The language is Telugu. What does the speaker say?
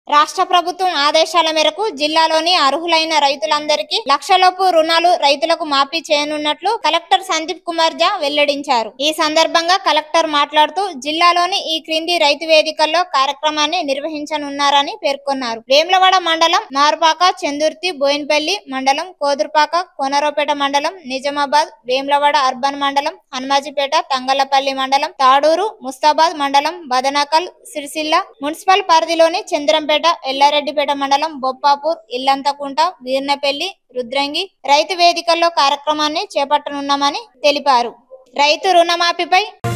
రాష్ట్ర ప్రభుత్వం ఆదేశాల మేరకు జిల్లాలోని అర్హులైన రైతులందరికీ లక్షలోపు రుణాలు రైతులకు మాఫీ చేయనున్నట్లు కలెక్టర్ సందీప్ కుమార్ జా వెల్లడించారు ఈ సందర్భంగా కలెక్టర్ మాట్లాడుతూ జిల్లాలోని ఈ క్రింది రైతు వేదికల్లో కార్యక్రమాన్ని నిర్వహించనున్నారని పేర్కొన్నారు వేములవాడ మండలం మార్పాక చందుర్తి బోయిన్పల్లి మండలం కోదుర్పాక కోనరావుపేట మండలం నిజామాబాద్ వేములవాడ అర్బన్ మండలం హనుమాజిపేట తంగలపల్లి మండలం తాడూరు ముస్తాబాద్ మండలం బదనకల్ సిరిసిల్ల మున్సిపల్ పరిధిలోని చంద్రంపేట ఎల్లారెడ్డిపేట మండలం బొప్పాపూర్ ఇల్లంతకుంట వీర్నపల్లి రుద్రంగి రైతు వేదికల్లో కార్యక్రమాన్ని చేపట్టనున్నామని తెలిపారు రైతు రుణమాఫీపై